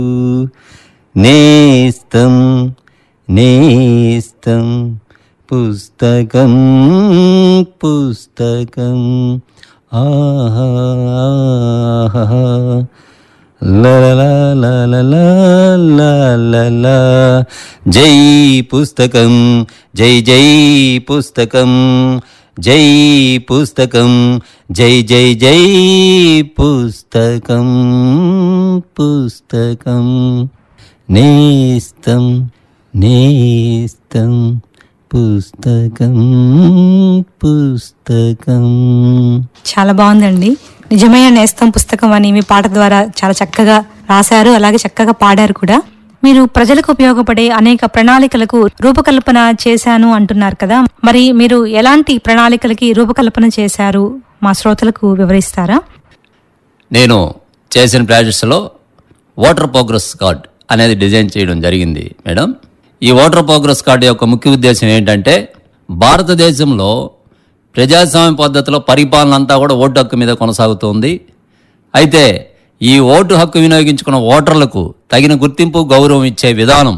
నేస్తం నేస్తం పుస్తకం పుస్తకం ఆహా ఆహా. లలలలలలలలల. జై పుస్తకం జై జై పుస్తకం జై పుస్తకం జై జై జై పుస్తకం పుస్తకం నేస్తం నేస్తం పుస్తకం పుస్తకం చాలా బాగుందండి నిజమైన నేస్తం పుస్తకం అని మీ పాట ద్వారా చాలా చక్కగా రాశారు అలాగే చక్కగా పాడారు కూడా మీరు ప్రజలకు ఉపయోగపడే అనేక ప్రణాళికలకు రూపకల్పన చేశాను అంటున్నారు కదా మరి మీరు ఎలాంటి ప్రణాళికలకి రూపకల్పన చేశారు మా శ్రోతలకు వివరిస్తారా నేను చేసిన ప్రాజెక్ట్స్లో వాటర్ ప్రోగ్రెస్ కార్డ్ అనేది డిజైన్ చేయడం జరిగింది మేడం ఈ వాటర్ ప్రోగ్రెస్ కార్డు యొక్క ముఖ్య ఉద్దేశం ఏంటంటే భారతదేశంలో ప్రజాస్వామ్య పద్ధతిలో పరిపాలన అంతా కూడా ఓటు హక్కు మీద కొనసాగుతోంది అయితే ఈ ఓటు హక్కు వినియోగించుకున్న ఓటర్లకు తగిన గుర్తింపు గౌరవం ఇచ్చే విధానం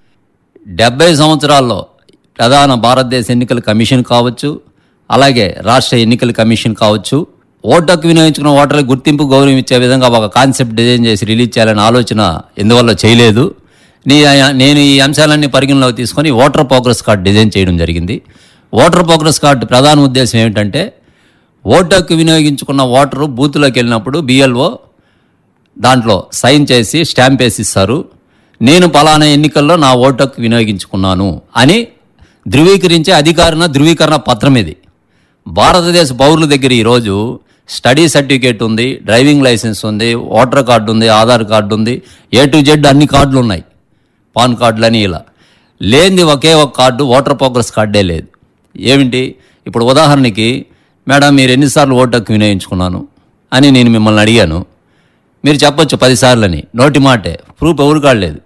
డెబ్బై సంవత్సరాల్లో ప్రధాన భారతదేశ ఎన్నికల కమిషన్ కావచ్చు అలాగే రాష్ట్ర ఎన్నికల కమిషన్ కావచ్చు ఓటు హక్కు వినియోగించుకున్న ఓటర్లకు గుర్తింపు గౌరవం ఇచ్చే విధంగా ఒక కాన్సెప్ట్ డిజైన్ చేసి రిలీజ్ చేయాలనే ఆలోచన ఎందువల్ల చేయలేదు నీ నేను ఈ అంశాలన్నీ పరిగణలోకి తీసుకొని ఓటర్ ప్రోగ్రెస్ కార్డు డిజైన్ చేయడం జరిగింది ఓటర్ ప్రోగ్రెస్ కార్డు ప్రధాన ఉద్దేశం ఏమిటంటే ఓటు హక్కు వినియోగించుకున్న ఓటరు బూత్లోకి వెళ్ళినప్పుడు బిఎల్ఓ దాంట్లో సైన్ చేసి స్టాంప్ వేసి ఇస్తారు నేను పలానా ఎన్నికల్లో నా ఓటు హక్కు వినియోగించుకున్నాను అని ధృవీకరించే అధికారణ ధృవీకరణ పత్రం ఇది భారతదేశ పౌరుల దగ్గర ఈరోజు స్టడీ సర్టిఫికేట్ ఉంది డ్రైవింగ్ లైసెన్స్ ఉంది ఓటర్ కార్డు ఉంది ఆధార్ కార్డు ఉంది ఏ టు జెడ్ అన్ని కార్డులు ఉన్నాయి పాన్ కార్డులని ఇలా లేనిది ఒకే ఒక కార్డు ఓటర్ ప్రోగ్రెస్ కార్డే లేదు ఏమిటి ఇప్పుడు ఉదాహరణకి మేడం మీరు ఎన్నిసార్లు ఓటు హక్కు వినియోగించుకున్నాను అని నేను మిమ్మల్ని అడిగాను మీరు చెప్పొచ్చు పదిసార్లు అని నోటి మాటే ప్రూఫ్ ఎవరు కాడలేదు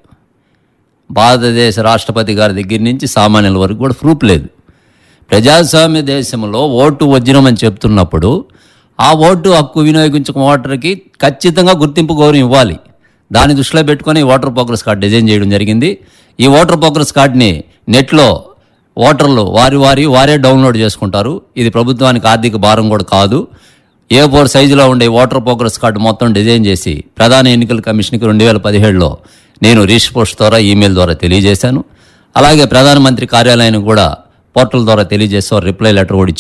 భారతదేశ రాష్ట్రపతి గారి దగ్గర నుంచి సామాన్యుల వరకు కూడా ప్రూఫ్ లేదు ప్రజాస్వామ్య దేశంలో ఓటు వజ్రం అని చెప్తున్నప్పుడు ఆ ఓటు హక్కు వినియోగించుకున్న ఓటర్కి ఖచ్చితంగా గుర్తింపు గౌరవం ఇవ్వాలి దాన్ని దృష్టిలో పెట్టుకొని ఈ ఓటర్ ప్రోగ్రెస్ కార్డు డిజైన్ చేయడం జరిగింది ఈ ఓటర్ ప్రోగ్రెస్ కార్డుని నెట్లో ఓటర్లు వారి వారి వారే డౌన్లోడ్ చేసుకుంటారు ఇది ప్రభుత్వానికి ఆర్థిక భారం కూడా కాదు ఏ ఫోర్ సైజులో ఉండే ఓటర్ ప్రోగ్రెస్ కార్డు మొత్తం డిజైన్ చేసి ప్రధాన ఎన్నికల కమిషన్కి రెండు వేల పదిహేడులో నేను రీచ్ పోస్ట్ ద్వారా ఈమెయిల్ ద్వారా తెలియజేశాను అలాగే ప్రధానమంత్రి కార్యాలయానికి కూడా పోర్టల్ ద్వారా తెలియజేసి రిప్లై లెటర్ కూడా ఇచ్చాను.